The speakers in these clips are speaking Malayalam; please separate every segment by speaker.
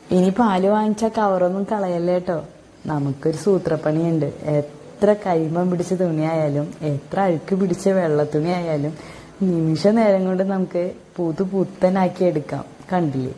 Speaker 1: ഇനി പാല് വാങ്ങിച്ച കവറൊന്നും കളയല്ലേ കേട്ടോ നമുക്കൊരു സൂത്രപ്പണിയുണ്ട് എത്ര കൈമം പിടിച്ച തുണിയായാലും എത്ര അഴുക്ക് പിടിച്ച വെള്ള തുണിയായാലും നിമിഷ നേരം കൊണ്ട് നമുക്ക് പൂത്ത് പുത്തനാക്കി എടുക്കാം കണ്ടില്ലേ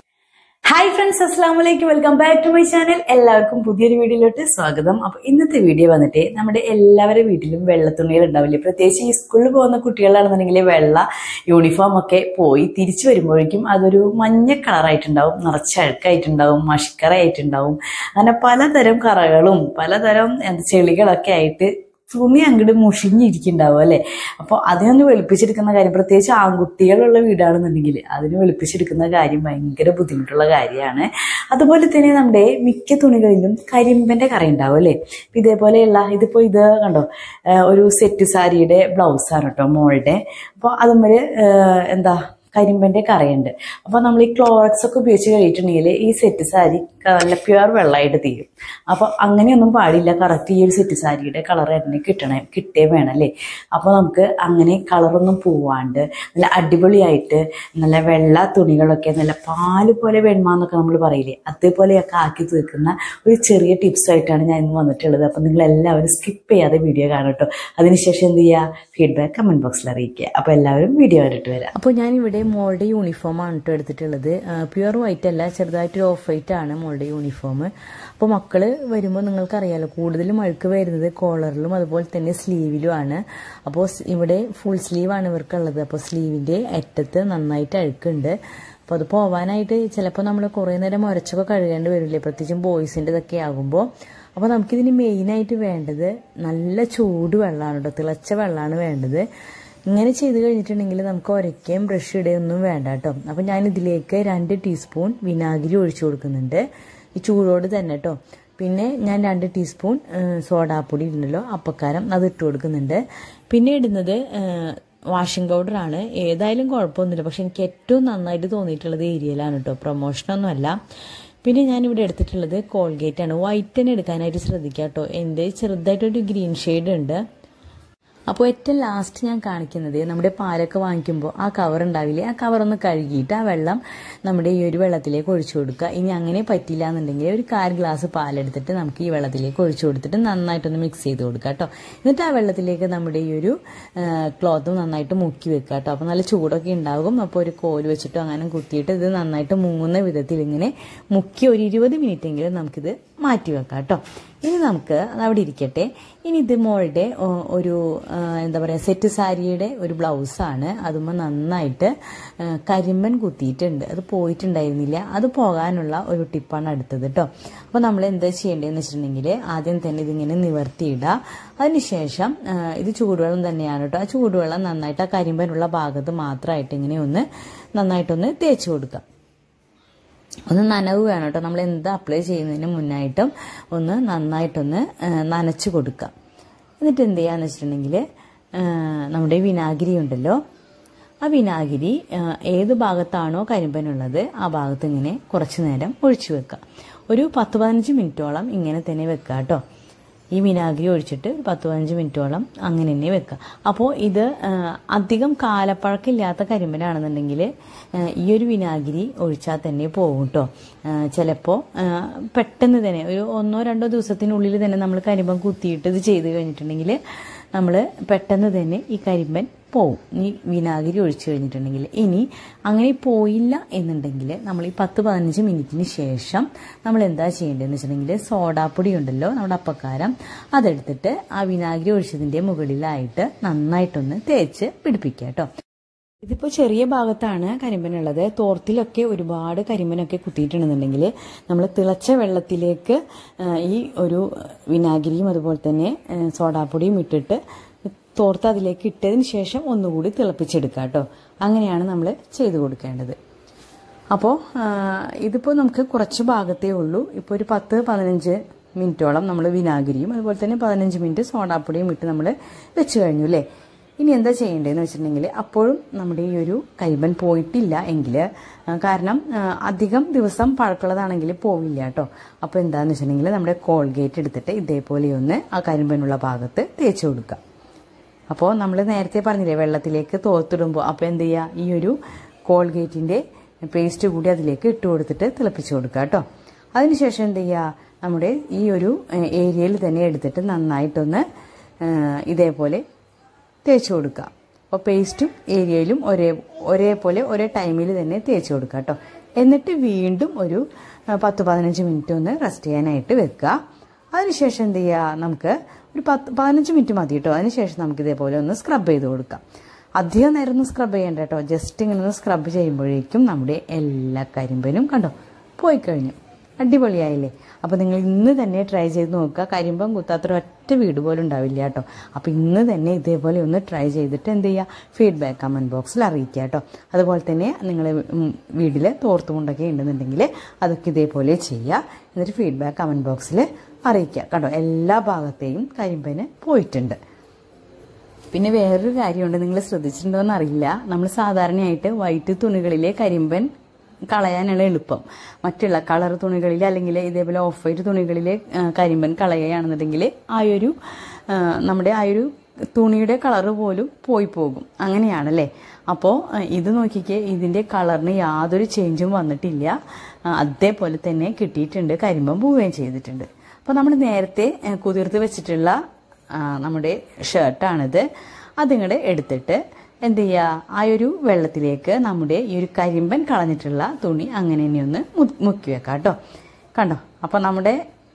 Speaker 1: ഹായ് ഫ്രണ്ട്സ് അസ്സാം വലൈക്കും welcome back to my channel എല്ലാവർക്കും പുതിയൊരു വീഡിയോയിലോട്ട് സ്വാഗതം അപ്പൊ ഇന്നത്തെ വീഡിയോ വന്നിട്ട് നമ്മുടെ എല്ലാവരുടെ വീട്ടിലും വെള്ള തുണികൾ ഉണ്ടാവില്ലേ പ്രത്യേകിച്ച് ഈ സ്കൂളിൽ പോകുന്ന കുട്ടികളാണെന്നുണ്ടെങ്കിൽ വെള്ള യൂണിഫോം ഒക്കെ പോയി തിരിച്ചു വരുമ്പോഴേക്കും അതൊരു മഞ്ഞ കളറായിട്ടുണ്ടാവും നിറച്ച അഴുക്കായിട്ടുണ്ടാവും മഷിക്കറയായിട്ടുണ്ടാവും അങ്ങനെ പലതരം കറകളും പലതരം എന്താ ചെളികളൊക്കെ ആയിട്ട് തുണി അങ്ങോട്ട് മുഷിഞ്ഞിരിക്കുന്നുണ്ടാവും അല്ലെ അപ്പോൾ അതിനൊന്ന് വെളുപ്പിച്ചെടുക്കുന്ന കാര്യം പ്രത്യേകിച്ച് ആൺകുട്ടികളുള്ള വീടാണെന്നുണ്ടെങ്കിൽ അതിന് വെളുപ്പിച്ചെടുക്കുന്ന കാര്യം ഭയങ്കര ബുദ്ധിമുട്ടുള്ള കാര്യമാണ് അതുപോലെ തന്നെ നമ്മുടെ മിക്ക തുണികളിലും കരിമ്പന്റെ കറ ഉണ്ടാവും അല്ലേ ഇപ്പൊ ഇതേപോലെയുള്ള ഇതിപ്പോ ഇത് കണ്ടോ ആ, ഒരു സെറ്റ് സാരിയുടെ ബ്ലൗസാണ് കേട്ടോ മോളുടെ അപ്പോൾ അതുമ്മല് എന്താ കരിമ്പന്റെ കറയുണ്ട് അപ്പോൾ നമ്മൾ ഈ ക്ലോറക്സ് ഒക്കെ ഉപയോഗിച്ച് കഴിയിട്ടുണ്ടെങ്കിൽ ഈ സെറ്റ് സാരി നല്ല പ്യുവർ വെള്ളമായിട്ട് തീരും അപ്പോൾ അങ്ങനെയൊന്നും പാടില്ല കറക്റ്റ് ഈ ഒരു സെറ്റ് സാരിയുടെ കളർ തന്നെ കിട്ടണേ കിട്ടേ വേണം അല്ലേ അപ്പോൾ നമുക്ക് അങ്ങനെ കളറൊന്നും പോവാണ്ട് നല്ല അടിപൊളിയായിട്ട് നല്ല വെള്ള തുണികളൊക്കെ നല്ല പാല് പോലെ വെണ്മാന്നൊക്കെ നമ്മൾ പറയില്ലേ അതേപോലെയൊക്കെ ആക്കി തീർക്കുന്ന ഒരു ചെറിയ ടിപ്സ് ആയിട്ടാണ് ഞാൻ ഇന്ന് വന്നിട്ടുള്ളത് അപ്പോൾ നിങ്ങൾ എല്ലാവരും സ്കിപ്പ് ചെയ്യാതെ വീഡിയോ കാണും കേട്ടോ അതിനുശേഷം എന്ത് ചെയ്യുക ഫീഡ്ബാക്ക് കമന്റ് ബോക്സിൽ അറിയിക്കുക അപ്പോൾ എല്ലാവരും വീഡിയോ കണ്ടിട്ട് വരാം
Speaker 2: അപ്പോൾ ഞാൻ ഇവിടെ മോളുടെ യൂണിഫോം ആണ് കേട്ടോ എടുത്തിട്ടുള്ളത് പ്യുവർ വൈറ്റ് അല്ല ചെറുതായിട്ട് ഓഫ് വൈറ്റ് ആണ് മോളുടെ യൂണിഫോം അപ്പോൾ മക്കള് വരുമ്പോൾ നിങ്ങൾക്കറിയാലോ കൂടുതലും അഴുക്ക് വരുന്നത് കോളറിലും അതുപോലെ തന്നെ സ്ലീവിലും ആണ് അപ്പോൾ സ് ഇവിടെ ഫുൾ സ്ലീവ് ആണ് ഇവർക്കുള്ളത് അപ്പോൾ സ്ലീവിന്റെ അറ്റത്ത് നന്നായിട്ട് അഴുക്കുണ്ട് അപ്പോൾ അത് പോവാനായിട്ട് ചിലപ്പോൾ നമ്മൾ കുറേ നേരം ഉരച്ചൊക്കെ കഴുകേണ്ടി വരില്ലേ പ്രത്യേകിച്ചും ബോയ്സിൻ്റെ ഇതൊക്കെ ആകുമ്പോൾ അപ്പോൾ നമുക്കിതിന് മെയിനായിട്ട് വേണ്ടത് നല്ല ചൂട് വെള്ളമാണ് കേട്ടോ തിളച്ച വെള്ളമാണ് വേണ്ടത് ഇങ്ങനെ ചെയ്ത് കഴിഞ്ഞിട്ടുണ്ടെങ്കിൽ നമുക്ക് ഒരയ്ക്കുകയും ബ്രഷ് ഇടുകയൊന്നും വേണ്ട കേട്ടോ അപ്പം ഞാൻ ഇതിലേക്ക് രണ്ട് ടീസ്പൂൺ വിനാഗിരി ഒഴിച്ചു കൊടുക്കുന്നുണ്ട് ഈ ചൂടോട് തന്നെ കേട്ടോ പിന്നെ ഞാൻ രണ്ട് ടീസ്പൂൺ സോഡാപ്പൊടി ഉണ്ടല്ലോ അപ്പക്കാരം അത് ഇട്ട് കൊടുക്കുന്നുണ്ട് പിന്നെ ഇടുന്നത് വാഷിംഗ് പൗഡറാണ് ഏതായാലും കുഴപ്പമൊന്നുമില്ല പക്ഷെ എനിക്ക് ഏറ്റവും നന്നായിട്ട് തോന്നിയിട്ടുള്ളത് ഏരിയയിലാണ് കേട്ടോ പ്രൊമോഷനൊന്നുമല്ല പിന്നെ ഞാനിവിടെ എടുത്തിട്ടുള്ളത് കോൾഗേറ്റ് ആണ് വൈറ്റ് തന്നെ എടുക്കാനായിട്ട് ശ്രദ്ധിക്കുക കേട്ടോ എൻ്റെ ചെറുതായിട്ടൊരു ഗ്രീൻ ഷെയ്ഡ് ഉണ്ട് അപ്പോൾ ഏറ്റവും ലാസ്റ്റ് ഞാൻ കാണിക്കുന്നത് നമ്മുടെ പാലൊക്കെ വാങ്ങിക്കുമ്പോൾ ആ കവർ ഉണ്ടാവില്ലേ ആ കവർ ഒന്ന് കഴുകിയിട്ട് ആ വെള്ളം നമ്മുടെ ഈ ഒരു വെള്ളത്തിലേക്ക് ഒഴിച്ചു കൊടുക്കുക ഇനി അങ്ങനെ പറ്റില്ല എന്നുണ്ടെങ്കിൽ ഒരു കാൽ ഗ്ലാസ് പാലെടുത്തിട്ട് നമുക്ക് ഈ വെള്ളത്തിലേക്ക് ഒഴിച്ചു കൊടുത്തിട്ട് നന്നായിട്ടൊന്ന് മിക്സ് ചെയ്ത് കൊടുക്കുക കേട്ടോ എന്നിട്ട് ആ വെള്ളത്തിലേക്ക് നമ്മുടെ ഈ ഒരു ക്ലോത്ത് നന്നായിട്ട് മുക്കി വെക്കുക കേട്ടോ അപ്പോൾ നല്ല ചൂടൊക്കെ ഉണ്ടാകും അപ്പോൾ ഒരു കോല് വെച്ചിട്ടോ അങ്ങനെ കുത്തിയിട്ട് ഇത് നന്നായിട്ട് മുങ്ങുന്ന വിധത്തിൽ ഇങ്ങനെ മുക്കി ഒരു ഇരുപത് മിനിറ്റ് എങ്കിലും നമുക്കിത് മാറ്റി വെക്കാം കേട്ടോ ഇനി നമുക്ക് അത് അവിടെ ഇരിക്കട്ടെ ഇനി ഇത് മോളുടെ ഓ, ഒരു ആ, എന്താ പറയുക സെറ്റ് സാരിയുടെ ഒരു ബ്ലൗസാണ് അതുമ്പോൾ നന്നായിട്ട് ആ, കരിമ്പൻ കുത്തിയിട്ടുണ്ട് അത് പോയിട്ടുണ്ടായിരുന്നില്ല അത് പോകാനുള്ള ഒരു ടിപ്പാണ് അടുത്തത് കേട്ടോ അപ്പോൾ നമ്മൾ എന്താ ചെയ്യേണ്ടതെന്ന് വെച്ചിട്ടുണ്ടെങ്കിൽ ആദ്യം തന്നെ ഇതിങ്ങനെ നിവർത്തിയിടുക അതിനുശേഷം ആ, ഇത് ചൂടുവെള്ളം തന്നെയാണ് കേട്ടോ ആ ചൂടുവെള്ളം നന്നായിട്ട് ആ കരിമ്പനുള്ള ഭാഗത്ത് മാത്രമായിട്ട് ഇങ്ങനെ ഒന്ന് നന്നായിട്ടൊന്ന് തേച്ച് കൊടുക്കുക ഒന്ന് നനവ് വേണം കേട്ടോ നമ്മൾ എന്ത് അപ്ലൈ ചെയ്യുന്നതിന് മുന്നായിട്ടും ഒന്ന് നന്നായിട്ടൊന്ന് ആ, നനച്ച് കൊടുക്കുക എന്നിട്ട് എന്ത് ചെയ്യാന്ന് വെച്ചിട്ടുണ്ടെങ്കിൽ ആ, നമ്മുടെ വിനാഗിരി ഉണ്ടല്ലോ ആ വിനാഗിരി ആ, ഏത് ഭാഗത്താണോ കരിമ്പനുള്ളത് ആ ഭാഗത്ത് ഇങ്ങനെ കുറച്ച് നേരം ഒഴിച്ചു വെക്കുക ഒരു പത്ത് പതിനഞ്ച് മിനിറ്റോളം ഇങ്ങനെ തന്നെ വെക്കുക കേട്ടോ ഈ വിനാഗിരി ഒഴിച്ചിട്ട് ഒരു പത്ത് പതിനഞ്ച് മിനിറ്റോളം അങ്ങനെ തന്നെ വെക്കുക അപ്പോൾ ഇത് ആ, അധികം കാലപ്പഴക്കമില്ലാത്ത കരിമ്പനാണെന്നുണ്ടെങ്കിൽ ആ, ഈ ഒരു വിനാഗിരി ഒഴിച്ചാൽ തന്നെ പോകും കേട്ടോ ചിലപ്പോൾ പെട്ടെന്ന് തന്നെ ഒരു ഒന്നോ രണ്ടോ ദിവസത്തിനുള്ളിൽ തന്നെ നമ്മൾ കരിമ്പൻ കുത്തിയിട്ട് ഇത് ചെയ്ത് കഴിഞ്ഞിട്ടുണ്ടെങ്കിൽ നമ്മൾ പെട്ടെന്ന് തന്നെ ഈ കരിമ്പൻ പോവും ഈ വിനാഗിരി ഒഴിച്ചു കഴിഞ്ഞിട്ടുണ്ടെങ്കിൽ ഇനി അങ്ങനെ പോയില്ല എന്നുണ്ടെങ്കിൽ നമ്മൾ ഈ പത്ത് പതിനഞ്ച് മിനിറ്റിന് ശേഷം നമ്മൾ എന്താ ചെയ്യേണ്ടതെന്ന് വെച്ചിട്ടുണ്ടെങ്കിൽ സോഡാപ്പൊടി ഉണ്ടല്ലോ നമ്മുടെ അപ്പക്കാരം അതെടുത്തിട്ട് ആ വിനാഗിരി ഒഴിച്ചതിൻ്റെ മുകളിലായിട്ട് നന്നായിട്ടൊന്ന് തേച്ച് പിടിപ്പിക്കുക കേട്ടോ ഇതിപ്പോൾ ചെറിയ ഭാഗത്താണ് കരിമ്പനുള്ളത് തോർത്തിലൊക്കെ ഒരുപാട് കരിമ്പനൊക്കെ കുത്തിയിട്ടുണ്ടെന്നുണ്ടെങ്കിൽ നമ്മൾ തിളച്ച വെള്ളത്തിലേക്ക് ആ, ഈ ഒരു വിനാഗിരിയും അതുപോലെ തന്നെ ആ, സോഡാപ്പൊടിയും ഇട്ടിട്ട് തോർത്ത് അതിലേക്ക് ഇട്ടതിന് ശേഷം ഒന്നുകൂടി തിളപ്പിച്ചെടുക്കുക കേട്ടോ അങ്ങനെയാണ് നമ്മൾ ചെയ്തു കൊടുക്കേണ്ടത് അപ്പോൾ ഇതിപ്പോൾ നമുക്ക് കുറച്ച് ഭാഗത്തേ ഉള്ളൂ ഇപ്പോൾ ഒരു പത്ത് പതിനഞ്ച് മിനിറ്റോളം നമ്മൾ വിനാഗിരിയും അതുപോലെ തന്നെ പതിനഞ്ച് മിനിറ്റ് സോഡാപ്പൊടിയും ഇട്ട് നമ്മൾ വെച്ച് കഴിഞ്ഞു അല്ലേ ഇനി എന്താ ചെയ്യേണ്ടതെന്ന് വെച്ചിട്ടുണ്ടെങ്കിൽ അപ്പോഴും നമ്മുടെ ഈ ഒരു കരിമ്പൻ പോയിട്ടില്ല എങ്കിൽ കാരണം ആ, അധികം ദിവസം പഴക്കമുള്ളതാണെങ്കിൽ പോവില്ല കേട്ടോ അപ്പോൾ എന്താണെന്ന് വെച്ചിട്ടുണ്ടെങ്കിൽ നമ്മുടെ കോൾഗേറ്റ് എടുത്തിട്ട് ഇതേപോലെ ഒന്ന് ആ കരിമ്പനുള്ള ഭാഗത്ത് തേച്ച് കൊടുക്കുക അപ്പോൾ നമ്മൾ നേരത്തെ പറഞ്ഞില്ലേ വെള്ളത്തിലേക്ക് തോർത്തിടുമ്പോൾ അപ്പോൾ എന്ത് ചെയ്യുക ഈ ഒരു കോൾഗേറ്റിൻ്റെ പേസ്റ്റ് കൂടി അതിലേക്ക് ഇട്ട് കൊടുത്തിട്ട് തിളപ്പിച്ച് കൊടുക്കുക കേട്ടോ അതിനുശേഷം എന്ത് ചെയ്യുക നമ്മുടെ ഈ ഒരു ഏരിയയിൽ തന്നെ എടുത്തിട്ട് നന്നായിട്ടൊന്ന് ഏഹ്, ഇതേപോലെ തേച്ച് കൊടുക്കുക അപ്പോൾ പേസ്റ്റും ഏരിയയിലും ഒരേ ഒരേപോലെ ഒരേ ടൈമിൽ തന്നെ തേച്ച് കൊടുക്കുക കേട്ടോ എന്നിട്ട് വീണ്ടും ഒരു ആ, പത്ത് പതിനഞ്ച് മിനിറ്റ് ഒന്ന് റെസ്റ്റ് ചെയ്യാനായിട്ട് വെക്കുക അതിനുശേഷം എന്ത് ചെയ്യുക നമുക്ക് ഒരു പത്ത് പതിനഞ്ച് മിനിറ്റ് മതി കേട്ടോ അതിനുശേഷം നമുക്ക് ഇതേപോലെ ഒന്ന് സ്ക്രബ് ചെയ്ത് കൊടുക്കാം അധികം നേരം ഒന്നും സ്ക്രബ് ചെയ്യണ്ട കേട്ടോ ജസ്റ്റ് ഇങ്ങനെ ഒന്ന് സ്ക്രബ് ചെയ്യുമ്പോഴേക്കും നമ്മുടെ എല്ലാ കരിമ്പനും കണ്ടോ പോയി കഴിഞ്ഞു അടിപൊളിയായില്ലേ അപ്പോൾ നിങ്ങൾ ഇന്ന് തന്നെ ട്രൈ ചെയ്ത് നോക്കുക കരിമ്പം കുത്താത്ര ഒറ്റ വീട് പോലും ഉണ്ടാവില്ല കേട്ടോ അപ്പോൾ ഇന്ന് തന്നെ ഇതേപോലെ ഒന്ന് ട്രൈ ചെയ്തിട്ട് എന്ത് ചെയ്യുക ഫീഡ്ബാക്ക് കമൻറ്റ് ബോക്സിൽ അറിയിക്കുക കേട്ടോ അതുപോലെ തന്നെ നിങ്ങൾ വീട്ടിൽ തോർത്തുമുണ്ടൊക്കെ ഉണ്ടെന്നുണ്ടെങ്കിൽ അതൊക്കെ ഇതേപോലെ ചെയ്യുക എന്നിട്ട് ഫീഡ്ബാക്ക് കമൻറ്റ് ബോക്സിൽ അറിയിക്കുക കേട്ടോ എല്ലാ ഭാഗത്തെയും കരിമ്പന് പോയിട്ടുണ്ട് പിന്നെ വേറൊരു കാര്യമുണ്ട് നിങ്ങൾ ശ്രദ്ധിച്ചിട്ടുണ്ടോ എന്നറിയില്ല നമ്മൾ സാധാരണയായിട്ട് വൈറ്റ് തുണികളിലെ കരിമ്പൻ കളയാനാണ് എളുപ്പം മറ്റുള്ള കളർ തുണികളിൽ അല്ലെങ്കിൽ ഇതേപോലെ ഓഫ് വൈറ്റ് തുണികളിലെ ആ, കരിമ്പൻ കളയുകയാണെന്നുണ്ടെങ്കിൽ ആ ഒരു ആ, നമ്മുടെ ആ ഒരു തുണിയുടെ കളറ് പോലും പോയി പോകും അങ്ങനെയാണല്ലേ അപ്പോൾ ഇത് നോക്കിക്കേ ഇതിൻ്റെ കളറിന് യാതൊരു ചേഞ്ചും വന്നിട്ടില്ല ആ, അതേപോലെ തന്നെ കിട്ടിയിട്ടുണ്ട് കരിമ്പൻ പോവുകയും ചെയ്തിട്ടുണ്ട് അപ്പോൾ നമ്മൾ നേരത്തെ ആ, കുതിർത്ത് വെച്ചിട്ടുള്ള ആ, നമ്മുടെ ഷർട്ടാണിത് അതിങ്ങടെ എടുത്തിട്ട് എന്ത് ചെയ്യുക ആ ഒരു വെള്ളത്തിലേക്ക് നമ്മുടെ ഈ ഒരു കരിമ്പൻ കളഞ്ഞിട്ടുള്ള തുണി അങ്ങനെ തന്നെ ഒന്ന് മു- മുക്കി വെക്കാം കേട്ടോ കണ്ടോ അപ്പോൾ നമ്മുടെ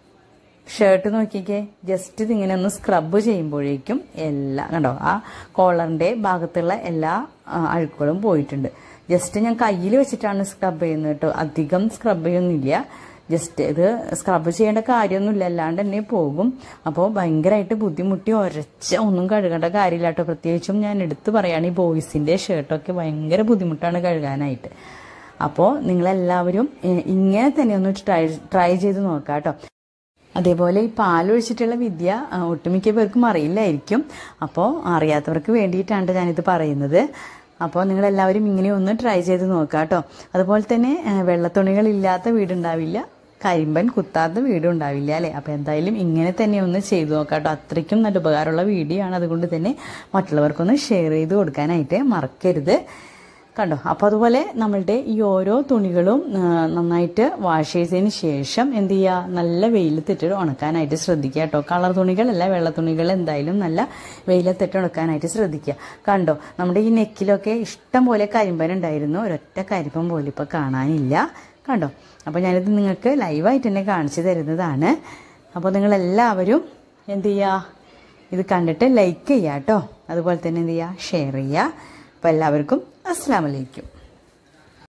Speaker 2: ഷർട്ട് നോക്കിക്കേ ജസ്റ്റ് ഇതിങ്ങനെ ഒന്ന് സ്ക്രബ് ചെയ്യുമ്പോഴേക്കും എല്ലാ കണ്ടോ ആ കോളറിന്റെ ഭാഗത്തുള്ള എല്ലാ ആ, അഴുക്കുകളും പോയിട്ടുണ്ട് ജസ്റ്റ് ഞാൻ കയ്യിൽ വെച്ചിട്ടാണ് സ്ക്രബ് ചെയ്യുന്നത് കേട്ടോ അധികം സ്ക്രബ് ചെയ്യുന്നില്ല ജസ്റ്റ് ഇത് സ്ക്രബ് ചെയ്യേണ്ട കാര്യമൊന്നുമില്ല അല്ലാണ്ട് തന്നെ പോകും അപ്പോൾ ഭയങ്കരമായിട്ട് ബുദ്ധിമുട്ടി ഒരച്ച ഒന്നും കഴുകേണ്ട കാര്യമില്ല കേട്ടോ പ്രത്യേകിച്ചും ഞാൻ എടുത്തു പറയുകയാണ് ഈ ബോയ്സിന്റെ ഷർട്ടൊക്കെ ഭയങ്കര ബുദ്ധിമുട്ടാണ് കഴുകാനായിട്ട് അപ്പോൾ നിങ്ങളെല്ലാവരും ഏഹ്, ഇങ്ങനെ തന്നെ ഒന്ന് ട്രൈ ട്രൈ ചെയ്ത് നോക്കാം കേട്ടോ അതേപോലെ ഈ പാലൊഴിച്ചിട്ടുള്ള വിദ്യ ആ, ഒട്ടുമിക്ക പേർക്കും അറിയില്ലായിരിക്കും അപ്പോൾ അറിയാത്തവർക്ക് വേണ്ടിയിട്ടാണ് ഞാനിത് പറയുന്നത് അപ്പോൾ നിങ്ങളെല്ലാവരും ഇങ്ങനെ ഒന്ന് ട്രൈ ചെയ്ത് നോക്കുക കേട്ടോ അതുപോലെ തന്നെ ആ, വെള്ളത്തുണികളില്ലാത്ത വീടുണ്ടാവില്ല കരിമ്പൻ കുത്താത്ത വീടും ഉണ്ടാവില്ല അല്ലേ അപ്പോൾ എന്തായാലും ഇങ്ങനെ തന്നെ ഒന്ന് ചെയ്തു നോക്കാം കേട്ടോ അത്രയ്ക്കും നല്ല ഉപകാരമുള്ള വീഡിയോ ആണ് അതുകൊണ്ട് തന്നെ മറ്റുള്ളവർക്കൊന്ന് ഷെയർ ചെയ്ത് കൊടുക്കാനായിട്ട് മറക്കരുത് കണ്ടോ അപ്പോൾ അതുപോലെ നമ്മളുടെ ഈ ഓരോ തുണികളും ആ, നന്നായിട്ട് വാഷ് ചെയ്തതിന് ശേഷം എന്ത് ചെയ്യുക നല്ല വെയിലത്തിട്ട് ഉണക്കാനായിട്ട് ശ്രദ്ധിക്കുക കേട്ടോ കളർ തുണികളല്ല വെള്ള തുണികൾ എന്തായാലും നല്ല വെയിലത്തിട്ട് ഉണക്കാനായിട്ട് ശ്രദ്ധിക്കുക കണ്ടോ നമ്മുടെ ഈ നെക്കിലൊക്കെ ഇഷ്ടം പോലെ കരിമ്പൻ ഉണ്ടായിരുന്നു ഒരൊറ്റ കരിമ്പൻ പോലും ഇപ്പോൾ കാണാനില്ല കണ്ടോ അപ്പോൾ ഞാനിത് നിങ്ങൾക്ക് ലൈവായിട്ട് തന്നെ കാണിച്ചു തരുന്നതാണ് അപ്പോൾ നിങ്ങളെല്ലാവരും എന്ത് ചെയ്യുക ഇത് കണ്ടിട്ട് ലൈക്ക് ചെയ്യുക കേട്ടോ അതുപോലെ തന്നെ എന്ത് ചെയ്യുക ഷെയർ ചെയ്യുക അപ്പോൾ എല്ലാവർക്കും അസ്സാം വലൈക്കും